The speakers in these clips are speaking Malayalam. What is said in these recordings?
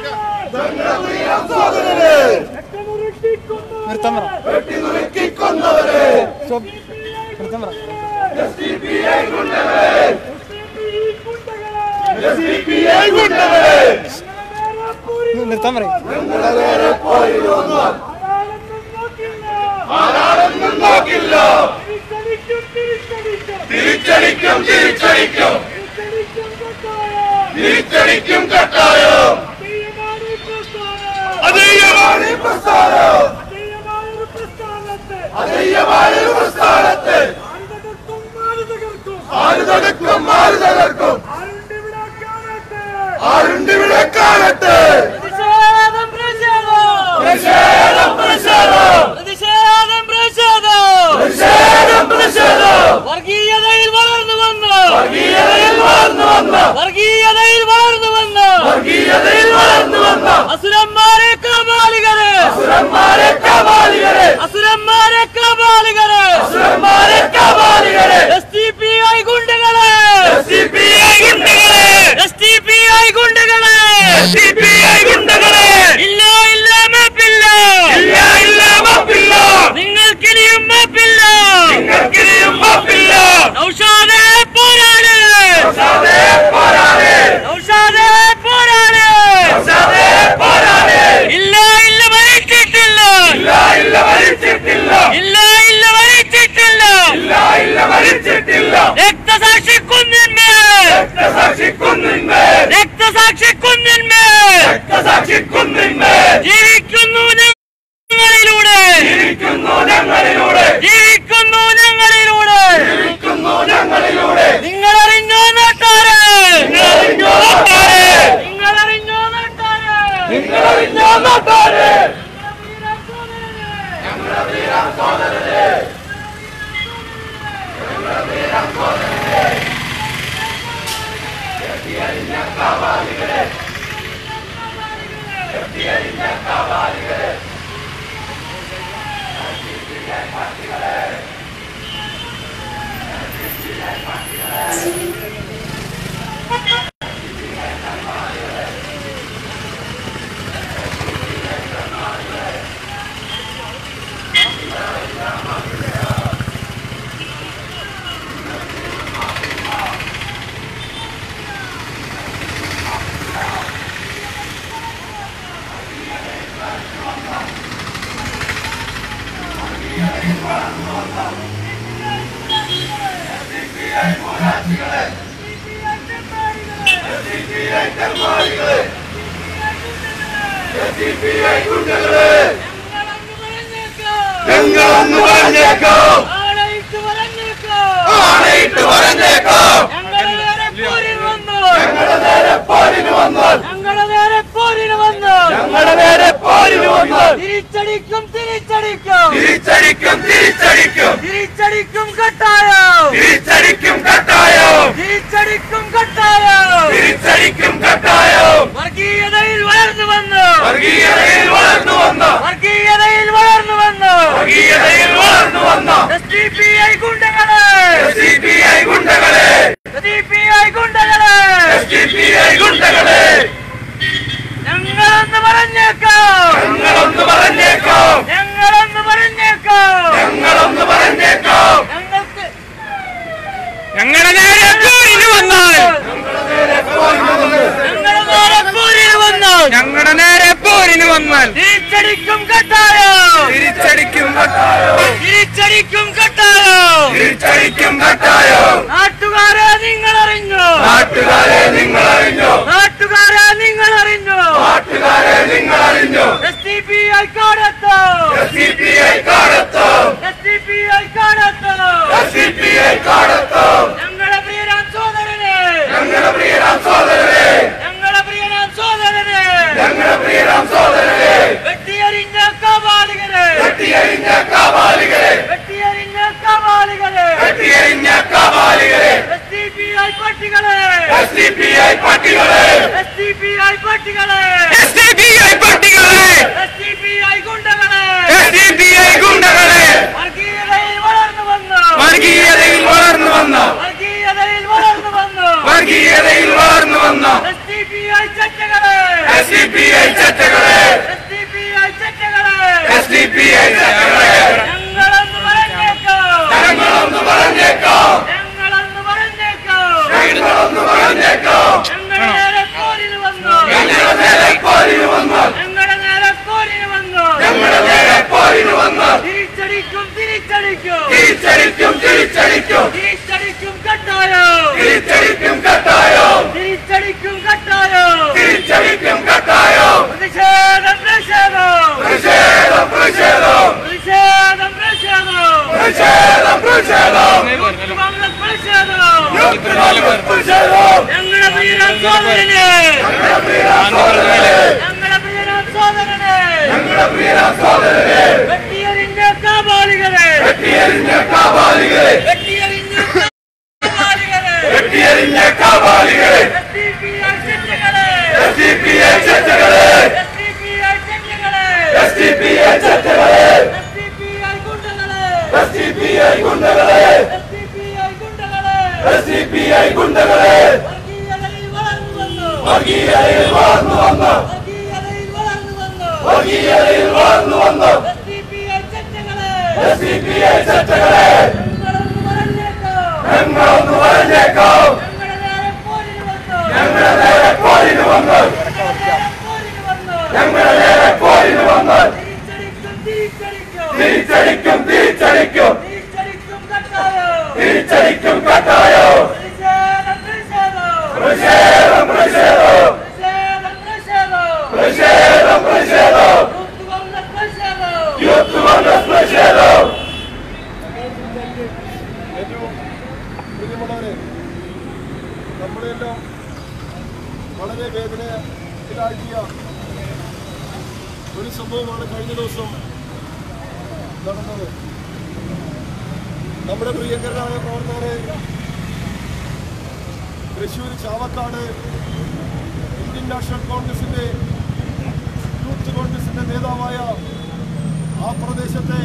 നിർത്താൻ പറ സ്റ്റോപ്പ് നിർത്താൻ പറ നിർത്താൻ പറയും തിരിച്ചടിക്കും തിരിച്ചടിക്കും തിരിച്ചടിക്കും കട്ടായം അതീയമാണ് ഈ പ്രസ്ഥാനം അതീയമായ ഒരു പ്രസ്ഥാനത്തെ ആര് തകർക്കും ആര് തകർക്കും ആരുണ്ട് ഇവിടെ കാണട്ടെ പ്രതിഷേധം പ്രതിഷേധം പ്രതിഷേധം പ്രതിഷേധം പ്രതിഷേധം പ്രതിഷേധം പ്രതിഷേധം പ്രതിഷേധം വർഗീയതയിൽ വളർന്നു വന്ന് വർഗീയതയിൽ വളർന്നു വന്ന വർഗീയതയിൽ വളർന്നു വന്ന് വർഗീയതയിൽ വളർന്നു വന്ന അസുരന്മാരെ കാപാലികരെ അസുരന്മാരെ കബാലികളെ അസുരന്മാരെ കാപാലികരെ അസുരന്മാരെ കബാലികളെ എസ് ടി പി ഐ ഗുണ്ടകളെ സിപിഐ ഗുണ്ടകളെ എസ് ടി പി ഐ ഗുണ്ടകളെ സിപിഐ ഗുണ്ടകളെ ഇല്ല ഇല്ല മാപ്പില്ല ഇല്ല ഇല്ല മാപ്പില്ല നിങ്ങൾക്കിനിയും മാപ്പില്ല നിങ്ങൾക്കിനിയും മാപ്പില്ല നൗഷാദെ പോരാട് സാധേ പോരാടേ നൗഷാദെ പോരാട് സാധേ പോരാടേ ഇല്ല ഇല്ല മരിച്ചിട്ടില്ല ഇല്ല ഇല്ല മരിച്ചിട്ടില്ല ഇല്ല ഇല്ല മരിച്ചിട്ടില്ല ഇല്ല ഇല്ല മരിച്ചിട്ടില്ല രക്തസാക്ഷി കുന്നിന്മേൽ രക്തസാക്ഷി കുന്നിന്മേൽ രക്തസാക്ഷി കുന്നിന്മേൽ രക്തസാക്ഷി കുന്നിന്മേൽ ജീവിക്കുന്നു ഞങ്ങളിലൂടെ ജീവിക്കുന്നു ഞങ്ങളിലൂടെ ജീവിക്കുന്നു ഞങ്ങളിലൂടെ ജീവിക്കുന്നു ഞങ്ങളിലൂടെ നിങ്ങൾ അറിഞ്ഞോ നാട്ടാരെ നിങ്ങളറിഞ്ഞോ നാട്ടാരെ നിങ്ങൾ അറിഞ്ഞോ നാട്ടാരെ നിങ്ങളറിഞ്ഞോ നാട്ടാരെ ഞങ്ങളൊന്ന് പറഞ്ഞേക്കാം ആണയിട്ട് പറഞ്ഞേക്കാം ആണയിട്ട് പറഞ്ഞേക്കാം ഞങ്ങളുടെ നേരെ പോരിന് വന്നു ഞങ്ങളുടെ നേരെ പോരിന് വന്നാൽ ഞങ്ങളുടെ നേരെ പോരിന് വന്നു ഞങ്ങളുടെ നേരെ പോരിന് വന്നാൽ തിരിച്ചടിക്കും തിരിച്ചടിക്കും തിരിച്ചടിക്കും തിരിച്ചടിക്കും തിരിച്ചടിക്കും കട്ടായം തിരിച്ചടിക്കും കട്ടായം തിരിച്ചടിക്കും കട്ടായം തിരിച്ചടിക്കും കട്ടായം വർഗീയതയിൽ വളർന്നു വന്നു വർഗീയതയിൽ വളർന്നു വന്ന വർഗീയതയിൽ വളർന്നു വന്നു വർഗീയതയിൽ വളർന്നു വന്ന എസ് ഡി പി ഐ ഗുണ്ടകളെ സി പി ഐ ഗുണ്ടകളെ എസ് ഡി പി ഐ ഗുണ്ടകളെ എസ് ഡി പി ഐ ഗുണ്ടകളെ ഞങ്ങളൊന്ന് പറഞ്ഞേക്കാം ഞങ്ങളൊന്ന് പറഞ്ഞേക്കാം ഞങ്ങളൊന്ന് പറഞ്ഞേക്കാം ഞങ്ങളൊന്ന് പറഞ്ഞേക്കാം ഞങ്ങൾക്ക് ഞങ്ങളുടെ നേരെ പോരിന് വന്നാൽ ഞങ്ങളുടെ നേരെ പോരിന് വന്നു ഞങ്ങളുടെ നേരെ പോരിന് വന്നാൽ തിരിച്ചടിക്കും കട്ടായം തിരിച്ചടിക്കും കട്ടായം തിരിച്ചടിക്കും കട്ടായം തിരിച്ചടിക്കും കട്ടായം നാട്ടുകാരെ നിങ്ങൾ അറിഞ്ഞു നാട്ടുകാരെ നിങ്ങൾ അറിഞ്ഞോ നാട്ടുകാരെ നിങ്ങൾ അറിഞ്ഞു നാട്ടുകാരെ നിങ്ങൾ അറിഞ്ഞോ എസ് ഡി പി ഐ കാടത്തോ സി പി ഐ കാടത്തും എസ് ഡി പി ഐ കാടത്തോ സി പി ഐ കാടത്തും ഞങ്ങളുടെ പ്രിയനാം സോദരനെ ഞങ്ങളുടെ പ്രിയരാം സോദരനെ ഞങ്ങളുടെ പ്രിയനാം സോദരനെ ഞങ്ങളുടെ പ്രിയരാം സോദരനെ വെട്ടിയറിഞ്ഞ കാപാലികരെ കെട്ടിയഴിഞ്ഞ കാവാ SDPI ചട്ടകളെ SDPI ചട്ടകളെ SDPI ചട്ടകളെ ഞങ്ങളെന്ന് പറഞ്ഞേക്കാം ഞങ്ങളൊന്ന് പറഞ്ഞേക്കാം ഞങ്ങളെന്ന് പറഞ്ഞേക്കാം ഞങ്ങളൊന്ന് പറഞ്ഞേക്കാം ഞങ്ങളുടെ നേരെ പോരിന് വന്നു ഞങ്ങളുടെ നേരെ പോരിന് വന്നാൽ ഞങ്ങളുടെ നേരെ പോരിന് വന്നു ഞങ്ങളുടെ നേരെ പോരിന് വന്നാൽ തിരിച്ചടിക്കും തിരിച്ചടിക്കും തിരിച്ചടിക്കും തിരിച്ചടിക്കും തിരിച്ചടിക്കും കട്ടായോ തിരിച്ചടിക്കും കട്ടായോ തിരിച്ചടിക്കും കട്ടായോ തിരിച്ചടിക്കും കട്ടായോ പ്രതിഷേധം പ്രതിഷേധം പ്രതിഷേധം പ്രതിഷേധം പ്രതിഷേധം പ്രതിഷേധം പ്രതിഷേധം പ്രതിഷേധം യൂത്ത് കോൺഗ്രസ് പ്രതിഷേധം യൂത്ത് കോൺഗ്രസ് പ്രതിഷേധം ഞങ്ങളുടെ പ്രിയനാം സോദരനെ ഞങ്ങളുടെ പ്രിയരാം സഹോദരരെ ഞങ്ങളുടെ പ്രിയനാം സോദരനെ ഞങ്ങളുടെ പ്രിയരാം സഹോദരരെ വെട്ടിയറിഞ്ഞ കാബാലികളെ വെട്ടിയെറിഞ്ഞ കാപാലികളെ വെട്ടിയറിഞ്ഞ കാബാലികളെ വെട്ടിയെറിഞ്ഞ കാപാലികളെ SDPI ചെറ്റകളെ SDPI ചട്ടകളെ SDPI ചെറ്റകളെ SDPI ചട്ടകളെ SDPI ഗുണ്ടകളെ SDPI ഗുണ്ടകളെ SDPI ഗുണ്ടകളെ SDPI ഗുണ്ടകളെ വർഗീയതയിൽ വളർന്നു വന്നു വർഗീയതയിൽ വളർന്നു വന്ന വർഗീയതയിൽ വളർന്നു വന്നു വർഗീയതയിൽ വളർന്നു വന്ന SDPI ചെറ്റകളെ SDPI ചട്ടകളെ ഞങ്ങളൊന്ന് പറഞ്ഞേക്കാം ഞങ്ങളൊന്ന് പറഞ്ഞേക്കാം ഞങ്ങളുടെ നേരെ പോരിന് വന്നു ഞങ്ങളുടെ നേരെ പോരിന് വന്നാൽ ഞങ്ങളുടെ നേരെ പോരിന് ഞങ്ങളുടെ നേരെ പോരിന് വന്നു വന്നാൽ തിരിച്ചടിക്കും തിരിച്ചടിക്കും തിരിച്ചടിക്കും തിരിച്ചടിക്കും തിരിച്ചടിക്കും കട്ടായോ തിരിച്ചടിക്കും കട്ടായോ പ്രതിഷേധം പ്രതിഷേധം പ്രതിഷേധം പ്രതിഷേധം പ്രതിഷേധം പ്രതിഷേധം പ്രതിഷേധം പ്രതിഷേധം യൂത്ത് കോൺഗ്രസ് പ്രതിഷേധം യൂത്ത് കോൺഗ്രസ് പ്രതിഷേധം ഏറ്റവും പ്രിയമുള്ളവരെ നമ്മളെല്ലാം വളരെ വേദനയിലാക്കിയ ഒരു സംഭവമാണ് കഴിഞ്ഞ ദിവസം നടന്നത് നമ്മുടെ പ്രിയങ്കരനായ പ്രവർത്തകരെ തൃശ്ശൂർ ചാവക്കാട് ഇന്ത്യൻ നാഷണൽ കോൺഗ്രസിന്റെ യൂത്ത് കോൺഗ്രസിന്റെ നേതാവായ ആ പ്രദേശത്തെ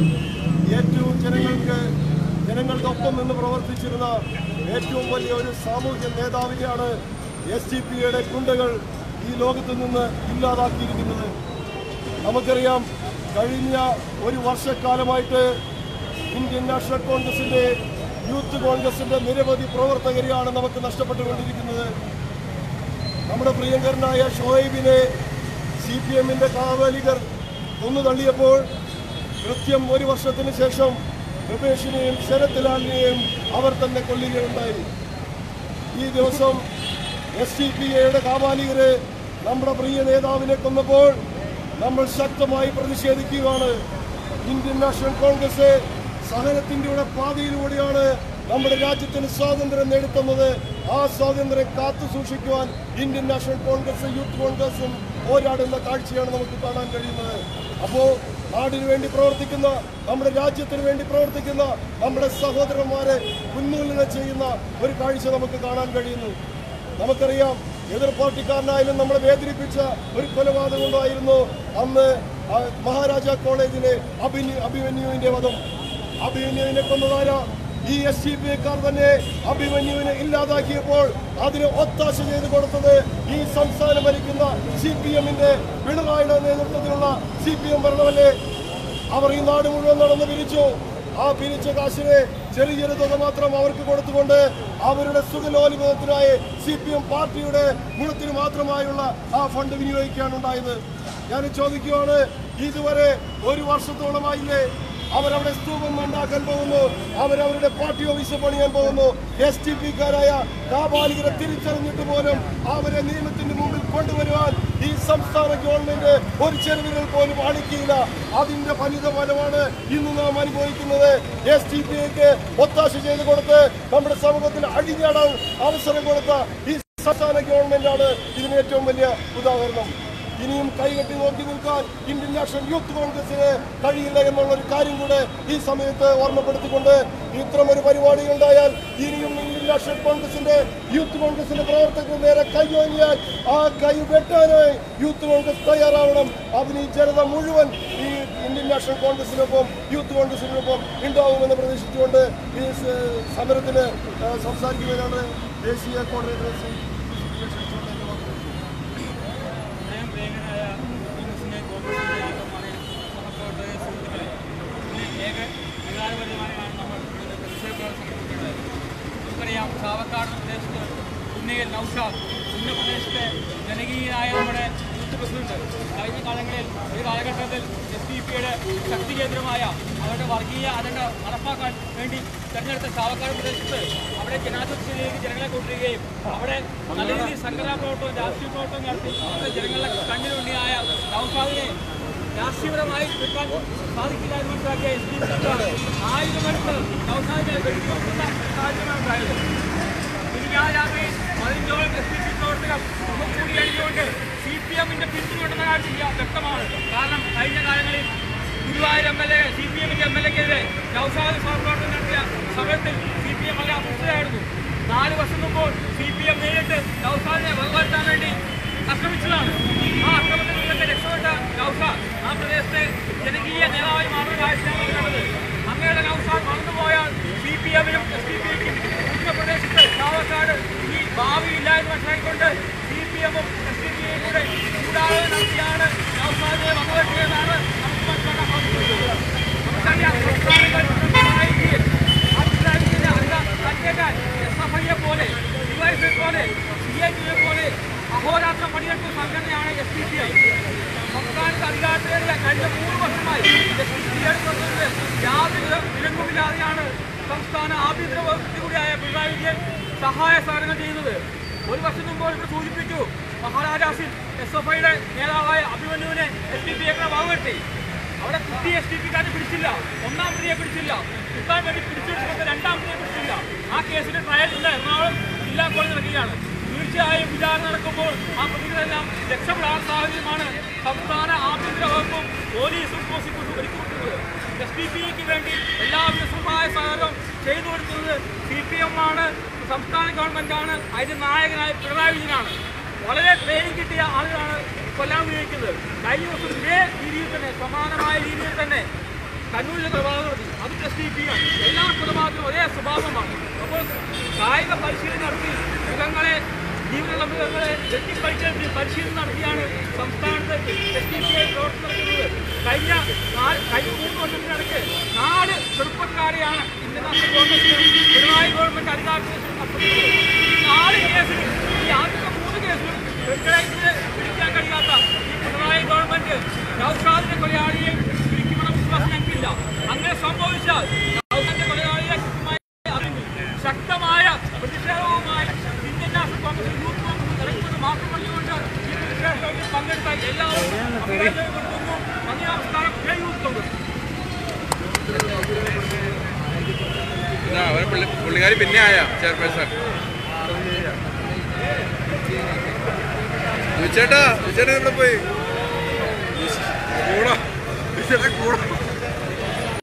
ഏറ്റവും ജനങ്ങൾക്ക് ജനങ്ങൾക്കൊപ്പം നിന്ന് പ്രവർത്തിച്ചിരുന്ന ഏറ്റവും വലിയ ഒരു സാമൂഹ്യ നേതാവിനെയാണ് എസ് ഡി പിയുടെ ഗുണ്ടകൾ ഈ ലോകത്ത് നിന്ന് ഇല്ലാതാക്കിയിരിക്കുന്നത് നമുക്കറിയാം കഴിഞ്ഞ ഒരു വർഷക്കാലമായിട്ട് ഇന്ത്യൻ നാഷണൽ കോൺഗ്രസിന്റെ യൂത്ത് കോൺഗ്രസിന്റെ നിരവധി പ്രവർത്തകരെയാണ് നമുക്ക് നഷ്ടപ്പെട്ടുകൊണ്ടിരിക്കുന്നത് നമ്മുടെ പ്രിയങ്കരനായ ഷോയിബിനെ സി പി എമ്മിന്റെ കാവലികർ കൊന്നു തള്ളിയപ്പോൾ കൃത്യം ഒരു വർഷത്തിന് ശേഷം രമേഷിനെയും ശരത്ലാലിനെയും അവർ തന്നെ കൊല്ലുകയുണ്ടായി ഈ ദിവസം എസ് ഡി പി എയുടെ കാവാലികര് നമ്മുടെ പ്രിയ നേതാവിനെ കൊന്നപ്പോൾ നമ്മൾ ശക്തമായി പ്രതിഷേധിക്കുകയാണ് ഇന്ത്യൻ നാഷണൽ കോൺഗ്രസ് സഹനത്തിൻ്റെ പാതയിലൂടെയാണ് നമ്മുടെ രാജ്യത്തിന് സ്വാതന്ത്ര്യം നേടിത്തന്നത് ആ സ്വാതന്ത്ര്യം കാത്തു സൂക്ഷിക്കുവാൻ ഇന്ത്യൻ നാഷണൽ കോൺഗ്രസ് യൂത്ത് കോൺഗ്രസും പോരാടുന്ന കാഴ്ചയാണ് നമുക്ക് കാണാൻ കഴിയുന്നത് അപ്പോ നാടിനു വേണ്ടി പ്രവർത്തിക്കുന്ന നമ്മുടെ രാജ്യത്തിന് വേണ്ടി പ്രവർത്തിക്കുന്ന നമ്മുടെ സഹോദരന്മാരെ ഉന്മൂലനം ചെയ്യുന്ന ഒരു കാഴ്ച നമുക്ക് കാണാൻ കഴിയുന്നു നമുക്കറിയാം എതിർ പാർട്ടിക്കാരനായാലും നമ്മളെ വേദനിപ്പിച്ച ഒരു കൊലപാതകം ഉണ്ടായിരുന്നു അന്ന് ആ മഹാരാജ കോളേജിലെ അഭിന്യു അഭിമന്യുവിന്റെ വധം അഭിമന്യുവിനെ കൊന്നതാര ഈ എസ് ഡി പി കാർ തന്നെ അഭിമന്യുവിനെ ഇല്ലാതാക്കിയപ്പോൾ അതിന് ഒത്താശ ചെയ്ത് കൊടുത്തത് ഈ സംസ്ഥാനം ഭരിക്കുന്ന സി പി എമ്മിന്റെ പിണറായിയുടെ നേതൃത്വത്തിലുള്ള സി പി എം ഭരണമല്ലേ അവർ ഈ നാട് മുഴുവൻ നടന്ന് പിരിച്ചു ആ പിരിച്ച കാശിനെ ചെറിയൊരു തുക മാത്രം അവർക്ക് കൊടുത്തുകൊണ്ട് അവരുടെ സുഖലോലിപതത്തിനായി സി പി എം പാർട്ടിയുടെ ഗുണത്തിന് മാത്രമായുള്ള ആ ഫണ്ട് വിനിയോഗിക്കുകയാണ് ഉണ്ടായത് ഞാൻ ചോദിക്കുകയാണ് ഇതുവരെ ഒരു വർഷത്തോളമായില്ലേ അവരവിടെ സ്തൂപം ഉണ്ടാക്കാൻ പോകുന്നു അവരവരുടെ പാർട്ടി ഓഫീസ് പണിയാൻ പോകുന്നു എസ് ടി പിക്കാരായ കാപാലികരെ തിരിച്ചറിഞ്ഞിട്ട് പോലും അവരെ നിയമത്തിന്റെ മുമ്പിൽ കൊണ്ടുവരുവാൻ ഈ സംസ്ഥാന ഗവൺമെന്റ് ഒരു ചെറുവിരൽ പോലും അണിക്കിയില്ല അതിന്റെ ഫലിത ഫലമാണ് ഇന്ന് നാം അനുഭവിക്കുന്നത് എസ് ടി പിക്ക് ഒത്താശ ചെയ്ത് കൊടുത്ത് നമ്മുടെ സമൂഹത്തിൽ അഴിഞ്ഞാടാൻ അവസരം കൊടുത്ത ഈ സംസ്ഥാന ഗവൺമെന്റാണ് ഇതിന് ഏറ്റവും വലിയ ഉദാഹരണം ഇനിയും കൈകെട്ടി നോക്കി നിൽക്കാൻ ഇന്ത്യൻ നാഷണൽ യൂത്ത് കോൺഗ്രസിന് കഴിയില്ല എന്നുള്ള ഒരു കാര്യം കൂടെ ഈ സമയത്ത് ഓർമ്മപ്പെടുത്തിക്കൊണ്ട് ഇത്തരം ഒരു പരിപാടി ഉണ്ടായാൽ ഇനിയും ഇന്ത്യൻ നാഷണൽ കോൺഗ്രസിന്റെ യൂത്ത് കോൺഗ്രസിന്റെ പ്രവർത്തകർക്ക് നേരെ കൈയോങ്ങിയാൽ ആ കൈ വെട്ടാനായി യൂത്ത് കോൺഗ്രസ് തയ്യാറാവണം അതിന് ഈ ജനത മുഴുവൻ ഈ ഇന്ത്യൻ നാഷണൽ കോൺഗ്രസിനൊപ്പം യൂത്ത് കോൺഗ്രസിനൊപ്പം ഉണ്ടാവുമെന്ന് പ്രതീക്ഷിച്ചുകൊണ്ട് ഈ സ- സമരത്തിന് ആ, സംസാരിക്കുന്നതിനാണ് ദേശീയ കോർഡിനേറ്റർ ശ്രീ ക്ഷണിച്ചുകൊണ്ട് എന്നെ വാക്കുകൾ കോട്ടയിൽ നൌഷാദ് ഇന്ന പ്രദേശത്തെ ജനകീയനായ നമ്മുടെ യൂത്ത് പ്രസിഡന്റ് കഴിഞ്ഞ കാലങ്ങളിൽ ഒരു കാലഘട്ടത്തിൽ എസ് ഡി പിയുടെ ശക്തി കേന്ദ്രമായ അവരുടെ വർഗീയ അജണ്ട നടപ്പാക്കാൻ വേണ്ടി തെരഞ്ഞെടുത്ത ചാവക്കാട് പ്രദേശത്ത് അവിടെ ജനാധിപത്യത്തിലേക്ക് ജനങ്ങളെ കൊണ്ടുവരികയും അവിടെ നല്ല രീതിയിൽ സംഘടനാ പ്രവർത്തനം രാഷ്ട്രീയ പ്രവർത്തനം നടത്തി അവിടുത്തെ ജനങ്ങളുടെ കണ്ണിലുണ്ണിയായ നൌഷാദിനെ രാഷ്ട്രീയപരമായി കിട്ടാൻ സാധിക്കില്ല എന്ന് മനസ്സിലാക്കിയ എസ് ഡി സർക്കാർ ആയുധമെടുത്ത് നൌഷാദിനെ വെടിവെക്കുന്ന സാഹചര്യമാണ് ഉണ്ടായത് മിനിഞ്ഞാന്ന് രാത്രി പതിനഞ്ചോളം എസ് പി സി പ്രവർത്തകർ മുഖം കൂടിയടിച്ചുകൊണ്ട് സി പി എമ്മിന്റെ പിന്തുണ കാഴ്ച വ്യക്തമാണ് കാരണം കഴിഞ്ഞ കാലങ്ങളിൽ Guruvayur M L A C P എമ്മിന്റെ എം എൽ എക്കെതിരെ നൌഷാദ് സഹപ്രവർത്തനം നടത്തിയ സമയത്തിൽ സി പി എം വളരെ അസ്വസ്ഥരായിരുന്നു നാല് വർഷം മുമ്പോൾ സി പി എം നേരിട്ട് നൌഷാദിനെ വകവരുത്താൻ വേണ്ടി ആക്രമിച്ചതാണ് ആ ആക്രമണത്തിൽ നിന്നൊക്കെ രക്ഷപ്പെട്ട നൌഷാദ് ആ പ്രദേശത്തെ ജനകീയ നേതാവായി മാറുന്ന കാഴ്ചയാണ് കണ്ടത് അങ്ങയുടെ നൌഷാദ് മറന്നുപോയാൽ സി പി എമ്മിനും എസ് ഡി പി ഐക്കും ഉത്തർപ്രദേശത്ത് ചാവക്കാട് ഈ ഭാവിയില്ല എന്ന് മനസ്സിലാക്കിക്കൊണ്ട് സി പി എമ്മും എസ് ഡി പി ഐയും കൂടെ കൂടാതെ നടത്തിയാണ് നൌഷാദിനെ വകവെട്ടിയതെന്നാണ് നമുക്ക് മനസ്സിലാക്കാൻ സാധിക്കുന്നത് നമുക്കറിയാം സംസ്ഥാനങ്ങൾ സഹായിക്കുകയും അഭിപ്രായത്തിന്റെ അല്ല സജ്ജക്കാൻ എസ് എഫ് ഐയെ പോലെ ഡിവൈഎഫ്ഐ പോലെ സി ഐ ടിയെ പോലെ അഹോരാത്രം പണിയെടുത്ത സംഘടനയാണ് എസ് ഡി പി ഐ സംസ്ഥാനത്ത് അധികാരത്തിലേറിയ കഴിഞ്ഞ മൂന്ന് വർഷമായി എസ് ഡി പി ഐയുടെ പ്രസിഡന്റ് യാതൊരു വിലങ്ങുമില്ലാതെയാണ് സംസ്ഥാന ആഭ്യന്തര വകുപ്പ് കൂടിയായ പിണറായി വിജയൻ സഹായ സഹകരണങ്ങൾ ചെയ്യുന്നത് ഒരു വർഷം മുമ്പ് ഇവിടെ സൂചിപ്പിച്ചു മഹാരാജാസിൽ എസ് എഫ് ഐയുടെ നേതാവായ അഭിമന്യുവിനെ എസ് ഡി പി ഐ വകവെട്ടി അവിടെ കുട്ടി എസ് ഡി പിക്കാരെ പിടിച്ചില്ല ഒന്നാം പ്രതിയെ പിടിച്ചില്ല കിട്ടാൻ വേണ്ടി പിടിച്ചെടുത്ത രണ്ടാം പ്രതിയെ പിടിച്ചില്ല ആ കേസിന്റെ ട്രയൽ ഇന്ന് എറണാകുളം ജില്ലാ കോടതി നടക്കുകയാണ് തീർച്ചയായും വിചാരണ നടക്കുമ്പോൾ ആ പ്രതികളെല്ലാം രക്ഷപ്പെടാൻ സാഹചര്യമാണ് സംസ്ഥാന ആഭ്യന്തര വകുപ്പും പോലീസും പ്രോസിക്യൂഷനും ഒരുക്കിക്കൊടുക്കുന്നത് എസ് ഡി പി ഐക്ക് വേണ്ടി എല്ലാവിധ സഹായ സഹകരണം ചെയ്തു കൊടുക്കുന്നത് സി പി എം ആണ് സംസ്ഥാന ഗവൺമെന്റാണ് അതിന്റെ നായകനായ പിണറായി വിജയനാണ് വളരെ ട്രെയിനിങ് കിട്ടിയ ആളുകളാണ് കൊല്ലാൻ ഉപയോഗിക്കുന്നത് കഴിഞ്ഞ ദിവസം ഇതേ രീതിയിൽ തന്നെ സമാനമായ രീതിയിൽ തന്നെ കണ്ണൂരിലെ കൊലപാതകം നടത്തി അത് എസ് ഡി പി ആണ് എല്ലാ കൊലപാതകവും ഒരേ സ്വഭാവമാണ് അപ്പോൾ കായിക പരിശീലനം നടത്തി മൃഗങ്ങളെ ജീവനുള്ള മൃഗങ്ങളെ വെട്ടിപ്പരിശീലനം പരിശീലനം നടത്തിയാണ് സംസ്ഥാനത്ത് എസ് ഡി പി ഐ പ്രവർത്തനം നടത്തുന്നത് കഴിഞ്ഞ നാല് കഴിഞ്ഞ മൂന്ന് വർഷത്തിനിടയ്ക്ക് നാല് ചെറുപ്പക്കാരെയാണ് Indian National Congress Pinarayi government അധികാരത്തിൽ അർപ്പിച്ചത് ഈ നാല് കേസിൽ ഈ ആദ്യത്തെ മൂന്ന് കേസിലും വെങ്കടേഷിനെ പിടിക്കാൻ കഴിയാത്ത ഈ പിണറായി ഗവൺമെന്റ് നൌഷാദിന്റെ കൊലയാളിയെ പിടിക്കുമെന്ന വിശ്വാസം ഞങ്ങൾക്കില്ല അങ്ങനെ സംഭവിച്ചാൽ നൌഷാദിന്റെ കൊലയാളിയെ കൃത്യമായി അറിഞ്ഞു ശക്തമായ പ്രതിഷേധവുമായി Indian National Congress youth Congress ഇറങ്ങുമെന്ന് മാത്രം പറഞ്ഞുകൊണ്ട് ഈ പ്രതിഷേധത്തിൽ പങ്കെടുത്ത എല്ലാവരും അഭിനന്ദനം കൊടുക്കുന്നു നന്ദി നമസ്കാരം ജയ് യൂത്ത് കോൺഗ്രസ് ഇതാ, അവരെ പുള്ളി- പുള്ളിക്കാരി പിന്നെ ആയ ചെയർപേഴ്സൺ ചേട്ടാ ചേട്ടാ ഇവിടെ പോയി കൂടാ ചേട്ടാ കൂടാ